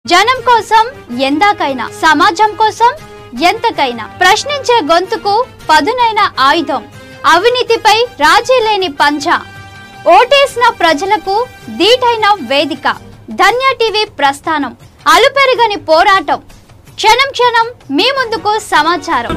జనం కోసం ఎందాకైనా సమాజం కోసం ఎంతకైనా ప్రశ్నించే గొంతుకు పదునైన ఆయుధం అవినీతిపై రాజీ లేని పంచ ఓటేసిన ప్రజలకు దీటైన వేదిక ధన్య టీవీ ప్రస్థానం అలుపెరగని పోరాటం క్షణం క్షణం మీ ముందుకు సమాచారం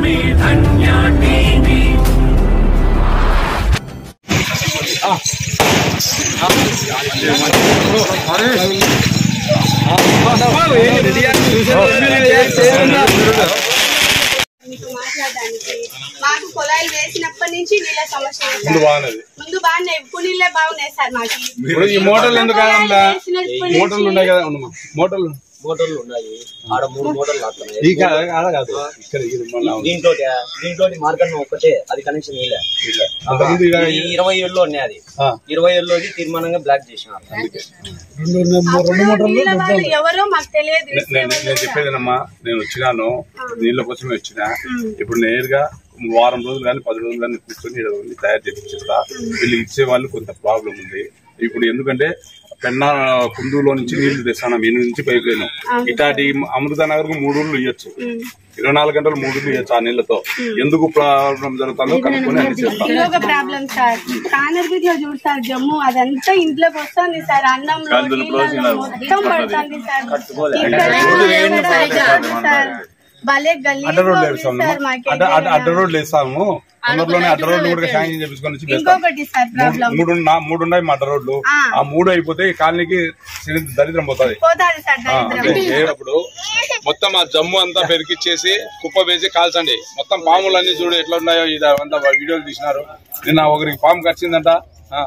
మీకు మాట్లాడడానికి మాకు కుళాయిలు వేసినప్పటి నుంచి నీళ్ళ సమస్య ఉంది ముందు సార్. బాగున్నది ముందు బాగున్నాయి ఇప్పుడు నీళ్ళే బాగున్నాయి సార్ మాకు ఇప్పుడు ఈ మోటార్లు ఎందుకు కాదంలా వేసినప్పటి మోటార్లు ఉన్నాయి కదా ఉండమ్మా మోటార్లు మోటార్లు ఉన్నాయి ఆడ మూడు మోటార్లు వస్తున్నాయి ఈ కాదు ఆడ కాదు ఇక్కడ ఇది మళ్ళా ఉంది. దీంట్లో దీంట్లో మార్గం ఒక్కటే అది కనెక్షన్ నీళ్ళే ఇలా. అంతకుముందు ఇలా ఈ ఇరవై ఏళ్ళు ఉన్నాయి అది ఆ. ఇరవై ఏళ్ళలోది తీర్మానంగా బ్లాక్ చేసినారు అప్పుడు నీళ్ళ వాళ్ళు ఎవరో మాకు తెలియదు నే- నేను నేను చెప్పేదేనమ్మా నేను వచ్చినాను నీళ్ళ కోసమే వచ్చినా ఇప్పుడు నేరుగా వారం రోజులు కానీ పది రోజులు కానీ కూర్చొని ఈడ ఉండి తయారు చేపిస్తా వీళ్ళు ఇచ్చే వాళ్ళు కొంత ప్రాబ్లం ఉంది ఇప్పుడు ఎందుకంటే పెన్నా కుందులో నుంచి నీళ్లు తెస్తాను మీ నుంచి పైకి వెళ్ళాను ఇటాటి అమృత నగర్ కు మూడు ఊళ్ళు ఇవ్వచ్చు ఇరవై నాలుగు గంటలు మూడు ఊళ్ళు ఇవ్వచ్చు ఆ నీళ్లతో ఎందుకు ప్రాబ్లం జరుగుతుందో కనుక్కొని అన్ని చేస్తాను ఇది ఒక ప్రాబ్లం సార్ కానర్ లో చూడు సార్ జమ్ము అదంతా ఇంట్లోకి వస్తుంది సార్ అన్నంలో నీళ్ళలో మొత్తం పడుతుంది సార్ ఇక్కడ చూడండి సార్ భలే గల్లీ అడ్డ రోడ్లు వేస్తాము సార్ మాకు అడ్డ అడ్డ అడ్డ రోడ్లు వేస్తాము తొందరలోనే అడ్డ రోడ్లు కూడా శాంక్షన్ చేపించుకొని వచ్చి వేస్తాం ఇంకొకటి సార్ ప్రాబ్లం మూడు ఉన్న- మూడు ఉన్నాయి మా అడ్డ రోడ్లు ఆ. ఆ మూడు అయిపోతే ఈ కాలనీకి సిరి- దరిద్రం పోతుంది పోతాది సార్ దరిద్రం అప్పుడు మొత్తం ఆ జమ్ము అంతా పెరికిచ్చేసి కుప్ప వేసి కాల్చండి మొత్తం పాములు అన్ని చూడు ఎట్లా ఉన్నాయో ఇది అంతా వీడియోలు తీసినారు నిన్న ఒకరికి పాము కరిచిందంట ఆ.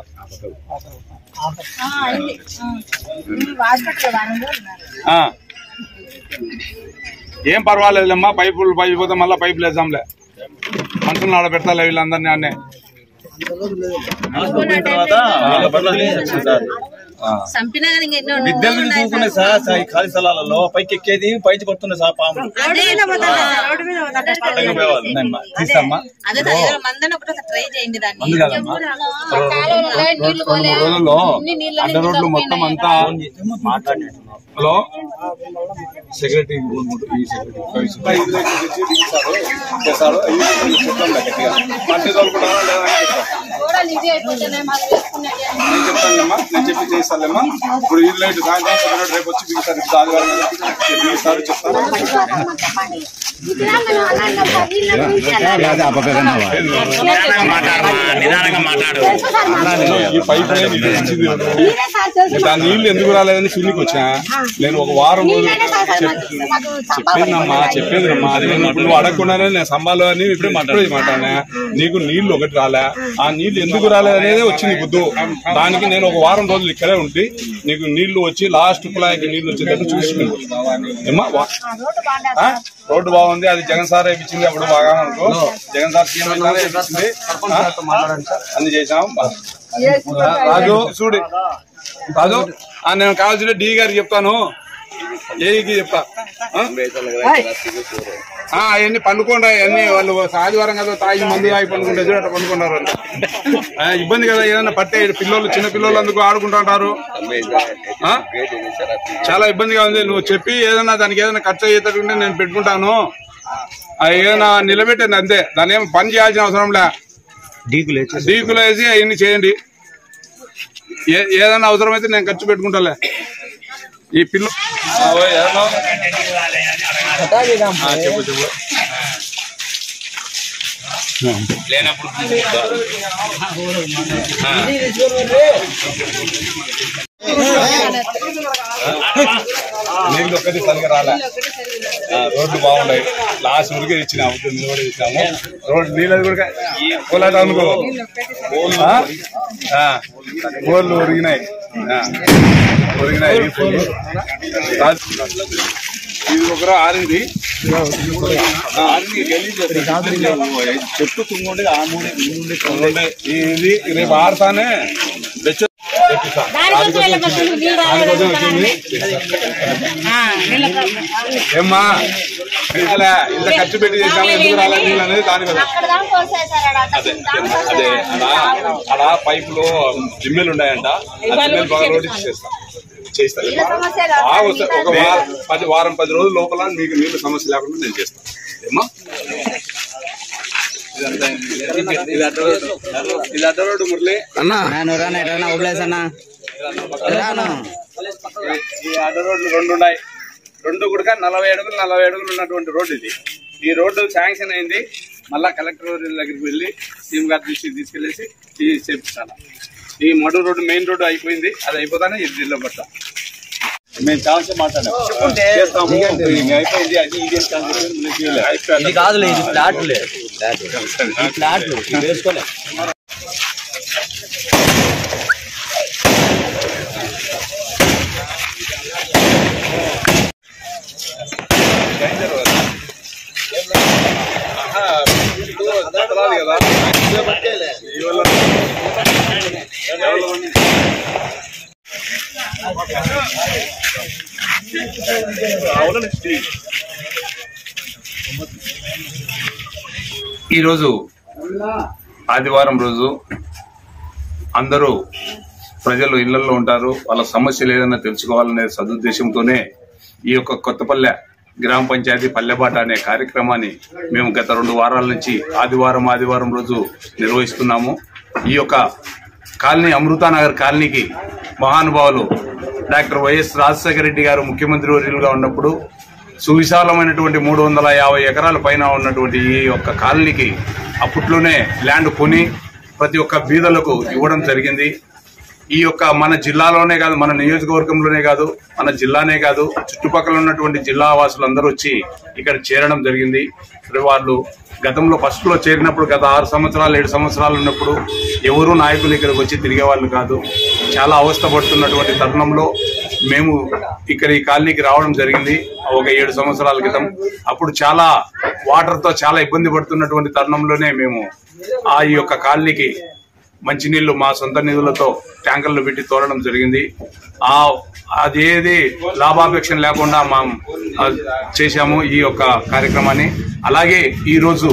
ఆ. ఏం పర్వాలేదమ్మా పైపులు పైపు పోతే మళ్ళీ పైపులు వేద్దాంలే మనుషులను ఆడ పెడతా వీళ్ళందరినీ అన్నే చంపినా కదా ఇంకా ఎన్నో విద్యలు చూసుకునే సార్ సార్ ఈ ఖాళీ స్థలాలలో పైకి ఎక్కేది పైకి పడుతున్నాయి సార్ పాములు అడ్డంగా పోయేవాళ్ళు. ఉన్నాయమ్మా. తీస్తామ్మా అదే సార్ ఏదో మందని ఒకటి ట్రై చేయండి దాన్ని ఉంది కదమ్మా రెండు మూడు రోజుల్లో అడ్డ రోడ్లు మొత్తం అంతా హలో సెక్రటరీ ఈ సెక్రటరీ చేస్తారు మట్టి తోలుకుంటారా లేదా అని చెప్తాను. నేను చెప్తానమ్మా నేను చెప్పి చేస్తానులేమ్మా ఇప్పుడు ఈ లైట్ సాయంత్రం సెక్రటరీ రేపు వచ్చి బిగుతారు ఇప్పుడు ఆదివారం కదా. బిగుస్తారు చెప్తారు ఈ పైప్ లైన్ ఇది ఇచ్చింది ఇప్పుడు ఆ నీళ్లు ఎందుకు రాలేదని సున్నికి వచ్చా నేను ఒక వారం రోజులు చెప్పిందమ్మా చెప్పిందమ్మా అది నేను ఇప్పుడు నువ్వు అడగకుండానే నేను సంబాలో అని ఇప్పుడే ఇప్పుడే మాట్లాడినా నీకు నీళ్లు ఒకటి రాలే ఆ నీళ్లు ఎందుకు రాలేదనేదే వచ్చింది బుద్ధు దానికి నేను ఒక వారం రోజులు ఇక్కడే ఉండి నీకు నీళ్లు వచ్చి లాస్ట్ కుళాయికి నీళ్లు వచ్చేటట్టు చూసుకుంది ఏమ్మా వా- ఆ? రోడ్డు బాగుంది అది జగన్ సార్ వేయించింది అప్పుడు బాగా అనుకో జగన్ సార్ సీఎం అయినారే వేయించింది ఆ? అన్ని చేసాం రాజు చూడు రాజు ఆ, నేను కావాల్సిన డి గారికి చెప్తాను ఏకి చెప్తా ఆ? ఆ, అవన్నీ పండుకోండి అవన్నీ వాళ్ళు ఆదివారం కదా తాగి మందు తాగి పండుకుంటే చూడ అట్లా పండుకున్నారు వాళ్ళు. ఆ, ఇబ్బంది కదా ఏదైనా పట్టే పిల్లలు చిన్న పిల్లలు అందుకు ఆడుకుంటుంటారు ఆ? చాలా ఇబ్బందిగా ఉంది నువ్వు చెప్పి ఏదైనా దానికి ఏదైనా ఖర్చు అయ్యేటట్టుంటే నేను పెట్టుకుంటాను ఆ, ఏదైనా నిలబెట్టండి అంతే దాని ఏం పని చేయాల్సిన అవసరం లే డీకులు వేసి అవన్నీ చేయండి ఏ- ఏదైనా అవసరమైతే నేను ఖర్చు పెట్టుకుంటాలే ఈ పిల్ల ఆ, ఓయ్, ఏమో? ఆ, చెప్పు చెప్పు నీళ్ళు ఒక్కటి సరిగా రాలే ఆ, రోడ్లు బాగున్నాయి లాస్ట్ ఊరికే ఇచ్చిన అవుతుంది కూడా ఇచ్చాము రోడ్డు నీళ్ళది కూడా ఈ కోలాట అనుకో ఆ? ఆ, కోళ్ళు ఒరిగినాయి ఆ, ఒరిగినాయి ఈ కోళ్ళు. రాజు- ఇది ఒకరు ఆరింది ఆ, ఆరింది గలీజ్ చేస్తుంది. చెట్టు తుంగుండే ఆ మూడే ఈ మూడే ఉండే. ఇది రేపు ఆడతానే తెచ్చు తెప్పిస్తా. దానికోసం వచ్చింది. ఏమ్మా ఇలా ఇంత ఖర్చు పెట్టి చేసాము ఎందుకు రాలేదు నీళ్ళు అనేది దాని కదా అదే అదే అలా అలా పైపులో జిమ్మెలు ఉన్నాయంట ఆ జిమ్మెలు బాగా రోడ్డు చేస్తాం చేస్తాను నీళ్ళ సమస్య కాదు బాగా సార్, వస్తాయి. ఒక మిగతా వారం పది వారం పది రోజుల లోపల మీకు నీళ్ళు సమస్య లేకుండా నేను చేస్తాను ఏమ్మా ఇది అడ్డ రోడ్డు. ఇది అడ్డ రోడ్డు మురళి ఈ అడ్డ రోడ్లు రెండు ఉన్నాయి రెండు కూడా నలభై అడుగులు నలభై అడుగులు ఉన్నటువంటి రోడ్డు ఇది ఈ రోడ్డు శాంక్షన్ అయింది మళ్ళా కలెక్టర్ గారి దగ్గరికి వెళ్ళి సీఎం గారి దృష్టికి తీసుకెళ్లేసి ఈ చేపిస్తాను ఈ మడు రోడ్డు మెయిన్ రోడ్డు అయిపోయింది అది అయిపోతానే ఇది జిల్లా పట్ల మేము చాలా మాట్లాడాం చేస్తాము ఇంకా అయిపోయింది అది ఇది అని కాదు చెప్పి మేము చేయలేదు. ఇది కాదులే ఇది ఫ్లాట్లే ఈ ఫ్లాట్లు ఇవి వేసుకోలే బతలాలి కదా ఈ వల్ల ఎవరి ఈరోజు ఆదివారం రోజు అందరూ ప్రజలు ఇళ్లలో ఉంటారు వాళ్ళ సమస్యలు ఏదైనా తెలుసుకోవాలనే సదుద్దేశంతోనే ఈ యొక్క కొత్తపల్లె గ్రామ పంచాయతీ పల్లెబాట అనే కార్యక్రమాన్ని మేము గత రెండు వారాల నుంచి ఆదివారం ఆదివారం రోజు నిర్వహిస్తున్నాము ఈ యొక్క కాలనీ అమృతానగర్ కాలనీకి మహానుభావులు డాక్టర్ వైఎస్ రాజశేఖర రెడ్డి గారు ముఖ్యమంత్రి వర్యులుగా ఉన్నప్పుడు సువిశాలమైనటువంటి మూడు వందల యాభై ఎకరాల పైన ఉన్నటువంటి ఈ యొక్క కాలనీకి అప్పట్లోనే ల్యాండ్ కొని ప్రతి ఒక్క బీదలకు ఇవ్వడం జరిగింది ఈ యొక్క మన జిల్లాలోనే కాదు మన నియోజకవర్గంలోనే కాదు మన జిల్లానే కాదు చుట్టుపక్కల ఉన్నటువంటి జిల్లా వాసులందరూ వచ్చి ఇక్కడ చేరడం జరిగింది మరి వాళ్ళు గతంలో ఫస్ట్ లో చేరినప్పుడు గత ఆరు సంవత్సరాలు ఏడు సంవత్సరాలు ఉన్నప్పుడు ఎవరు నాయకులు ఇక్కడికి వచ్చి తిరిగే వాళ్ళు కాదు చాలా అవస్థ పడుతున్నటువంటి తరుణంలో మేము ఇక్కడ ఈ కాలనీకి రావడం జరిగింది ఒక ఏడు సంవత్సరాల క్రితం అప్పుడు చాలా వాటర్ తో చాలా ఇబ్బంది పడుతున్నటువంటి తరుణంలోనే మేము ఆ ఈ యొక్క కాలనీకి మంచినీళ్లు మా సొంత నిధులతో ట్యాంకర్లు పెట్టి తోలడం జరిగింది ఆ అదేది లాభాపేక్ష లేకుండా మా ఆ, చేశాము ఈ యొక్క కార్యక్రమాన్ని అలాగే ఈ రోజు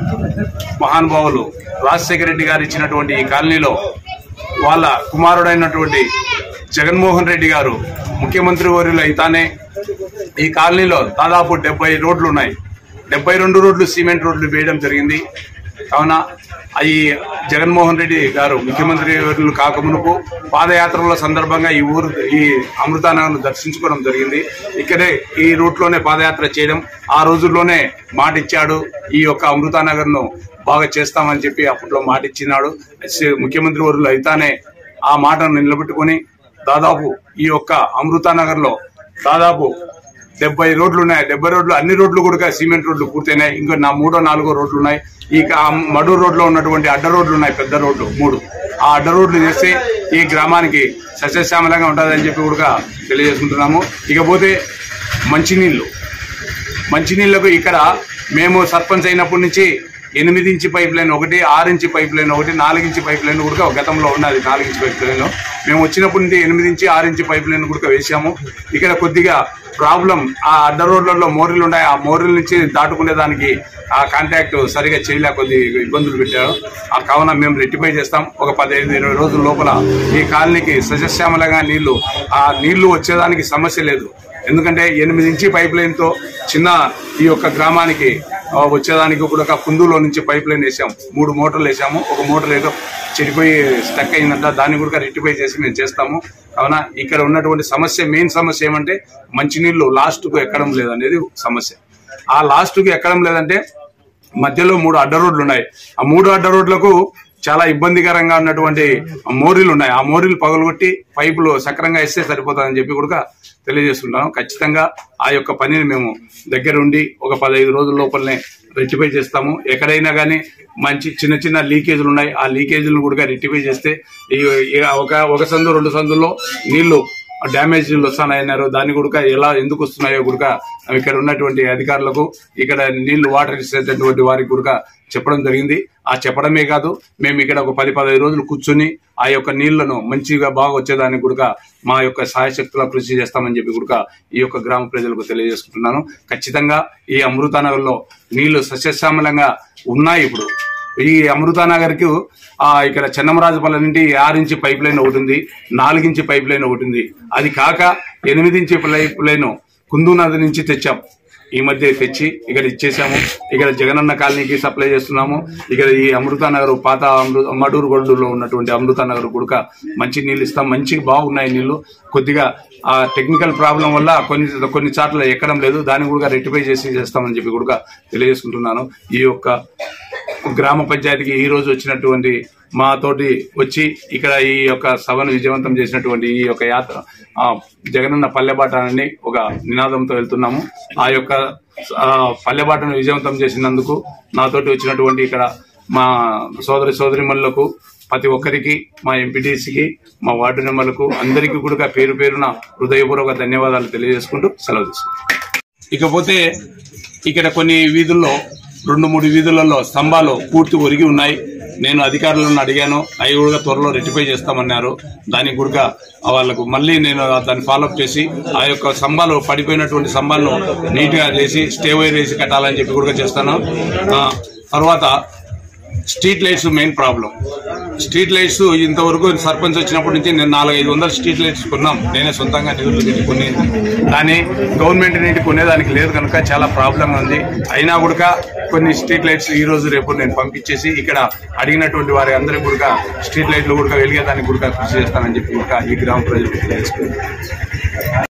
మహానుభావులు రాజశేఖర రెడ్డి గారు ఇచ్చినటువంటి ఈ కాలనీలో వాళ్ళ కుమారుడైనటువంటి జగన్మోహన్ రెడ్డి గారు ముఖ్యమంత్రి వర్యులు అయితానే ఈ కాలనీలో దాదాపు డెబ్బై రోడ్లు ఉన్నాయి డెబ్బై రెండు రోడ్లు సిమెంట్ రోడ్లు వేయడం జరిగింది కావున ఈ జగన్మోహన్ రెడ్డి గారు ముఖ్యమంత్రి వర్యులు కాకమునుపు పాదయాత్రల సందర్భంగా ఈ ఊరు ఈ అమృతానగర్ను దర్శించుకోవడం జరిగింది ఇక్కడే ఈ రూట్లోనే పాదయాత్ర చేయడం ఆ రోజుల్లోనే మాట ఇచ్చాడు ఈ యొక్క అమృతానగర్ను బాగా చేస్తామని చెప్పి అప్పట్లో మాట ఇచ్చినాడు ముఖ్యమంత్రి వర్యులు అయితానే ఆ మాటను నిలబెట్టుకొని దాదాపు ఈ యొక్క అమృతానగర్ లో దాదాపు డెబ్బై రోడ్లు ఉన్నాయి డెబ్బై రోడ్లు అన్ని రోడ్లు కూడా సిమెంట్ రోడ్లు పూర్తయినాయి ఇంకా నా మూడో నాలుగో రోడ్లు ఉన్నాయి ఈ కా- మడూరు రోడ్లో ఉన్నటువంటి అడ్డ రోడ్లు ఉన్నాయి పెద్ద రోడ్లు మూడు ఆ అడ్డ రోడ్లు చేస్తే ఈ గ్రామానికి సస్యశ్యామలంగా ఉంటుందని చెప్పి కూడా తెలియజేసుకుంటున్నాము ఇకపోతే మంచినీళ్లు మంచినీళ్లకు ఇక్కడ మేము సర్పంచ్ అయినప్పటి నుంచి ఎనిమిది ఇంచి పైప్ లైన్ ఒకటి ఆరు ఇంచి పైప్ లైన్ ఒకటి నాలుగు ఇంచి పైప్ లైన్ కూడా గతంలో ఉన్నది నాలుగు ఇంచి పైప్ లైన్ మేము వచ్చినప్పటి నుంచి ఎనిమిది ఇంచి ఆరు ఇంచి పైప్ లైన్ కూడా వేసాము ఇక్కడ కొద్దిగా ప్రాబ్లం ఆ అడ్డ రోడ్లలో మోరీలు ఉన్నాయి ఆ మోరీల నుంచి దాటుకునే దానికి ఆ కాంటాక్ట్ సరిగా చేయలేక కొద్ది ఇబ్బందులు పెట్టారు ఆ కావున మేము రెట్టిఫై చేస్తాం ఒక పదిహేను ఇరవై రోజుల లోపల ఈ కాలనీకి సజశ్యామలంగా నీళ్లు ఆ నీళ్లు వచ్చేదానికి సమస్య లేదు ఎందుకంటే ఎనిమిది ఇంచి పైప్ లైన్ తో చిన్న ఈ యొక్క గ్రామానికి ఆ, వచ్చేదానికి కూడా ఒక కుందులో నుంచి పైప్ లైన్ వేసాము మూడు మోటార్లు వేసాము ఒక మోటార్ ఏదో చెడిపోయి స్టక్ అయిందంట దాన్ని కూడా రెక్టిఫై చేసి మేము చేస్తాము కావున ఇక్కడ ఉన్నటువంటి సమస్య మెయిన్ సమస్య ఏమంటే మంచినీళ్లు లాస్ట్ కు ఎక్కడం లేదనేది సమస్య ఆ లాస్ట్ కు ఎక్కడం లేదంటే మధ్యలో మూడు అడ్డ రోడ్లు ఉన్నాయి ఆ మూడు అడ్డ రోడ్లకు చాలా ఇబ్బందికరంగా ఉన్నటువంటి మోరీలు ఉన్నాయి ఆ మోరీలు పగలగొట్టి పైపులు సక్రంగా ఇస్తే సరిపోతుందని చెప్పి కూడా తెలియజేస్తుంటాను ఖచ్చితంగా ఆ యొక్క పనిని మేము దగ్గర ఉండి ఒక పదహైదు రోజుల లోపలనే రెక్టిఫై చేస్తాము ఎక్కడైనా కానీ మంచి చిన్న చిన్న లీకేజీలు ఉన్నాయి ఆ లీకేజీలను కూడా రెక్టిఫై చేస్తే ఈ ఈ ఒక ఒక సందు రెండు సందుల్లో నీళ్లు డ్యామేజ్ నీళ్ళు వస్తున్నాయన్నారు దాన్ని కూడా ఎలా ఎందుకు వస్తున్నాయో కూడా ఇక్కడ ఉన్నటువంటి అధికారులకు ఇక్కడ నీళ్లు వాటర్ ఇచ్చేటటువంటి వారికి కూడా చెప్పడం జరిగింది ఆ చెప్పడమే కాదు మేము ఇక్కడ ఒక పది పదహైదు రోజులు కూర్చుని ఆ యొక్క నీళ్లను మంచిగా బాగా వచ్చేదానికి కూడా మా యొక్క సాయశక్తుల కృషి చేస్తామని చెప్పి కూడా ఈ యొక్క గ్రామ ప్రజలకు తెలియజేసుకుంటున్నాను ఖచ్చితంగా ఈ అమృతానగర్లో నీళ్లు సస్యశ్యామలంగా ఉన్నాయి ఇప్పుడు ఈ అమృతానగర్కి ఆ, ఇక్కడ చెన్నమరాజపల్లి నుండి ఆరు ఇంచి పైప్ లైన్ ఒకటి ఉంది నాలుగు ఇంచి పైప్ లైన్ ఒకటి ఉంది అది కాక ఎనిమిది ఇంచి పైప్ లైన్ కుందు నది నుంచి తెచ్చాం ఈ మధ్య తెచ్చి ఇక్కడ ఇచ్చేసాము ఇక్కడ జగనన్న కాలనీకి సప్లై చేస్తున్నాము ఇక్కడ ఈ అమృతానగర్ పాత అమృ మడూరు గొడ్డులో ఉన్నటువంటి అమృతానగర్ గుడక మంచి నీళ్ళు ఇస్తాం మంచి బాగున్నాయి నీళ్లు కొద్దిగా ఆ టెక్నికల్ ప్రాబ్లం వల్ల కొన్ని కొన్ని చోట్ల ఎక్కడం లేదు దాన్ని కూడా రెక్టిఫై చేసి చేస్తామని చెప్పి కూడా తెలియజేసుకుంటున్నాను ఈ యొక్క గ్రామ పంచాయతీకి ఈ రోజు వచ్చినటువంటి మా తోటి వచ్చి ఇక్కడ ఈ యొక్క సభను విజయవంతం చేసినటువంటి ఈ యొక్క యాత్ర ఆ, జగనన్న పల్లెబాటని ఒక నినాదంతో వెళ్తున్నాము ఆ యొక్క ఆ, పల్లెబాటను విజయవంతం చేసినందుకు నాతోటి వచ్చినటువంటి ఇక్కడ మా సోదరి సోదరిమణులకు ప్రతి ఒక్కరికి మా ఎంపీటీసీకి మా వార్డు మెంబర్లకు అందరికీ కూడా పేరు పేరున హృదయపూర్వక ధన్యవాదాలు తెలియజేసుకుంటూ సెలవు తీసుకుంటాం ఇకపోతే ఇక్కడ కొన్ని వీధుల్లో రెండు మూడు వీధులలో స్తంభాలు పూర్తి ఒరిగి ఉన్నాయి నేను అధికారులను అడిగాను అవి కూడా త్వరలో రెటిఫై చేస్తామన్నారు దానికి కూడా వాళ్ళకు మళ్ళీ నేను దాన్ని ఫాలోఅప్ చేసి ఆ యొక్క స్తంభాలు పడిపోయినటువంటి స్తంభాలను నీట్ గా చేసి స్టే వైర్ వేసి కట్టాలని చెప్పి కూడా చేస్తాను ఆ, తర్వాత street lights main problem street lights ఇంతవరకు సర్పంచ్ వచ్చినప్పటి నుంచి నేను నాలుగైదు వందల స్ట్రీట్ లైట్స్ కొన్నాం నేనే సొంతంగా నిధులు పెట్టి కొనేది కానీ గవర్నమెంట్ నుండి కొనేదానికి లేదు కనుక చాలా ప్రాబ్లం ఉంది అయినా కూడా కొన్ని స్ట్రీట్ లైట్స్ ఈ రోజు రేపు నేను పంపించేసి ఇక్కడ అడిగినటువంటి వారి అందరికీ కూడా స్ట్రీట్ లైట్లు కూడా వెలిగేదానికి కూడా కృషి చేస్తానని చెప్పి కూడా ఈ గ్రామ ప్రజలకు తెలియజేసుకుంటాను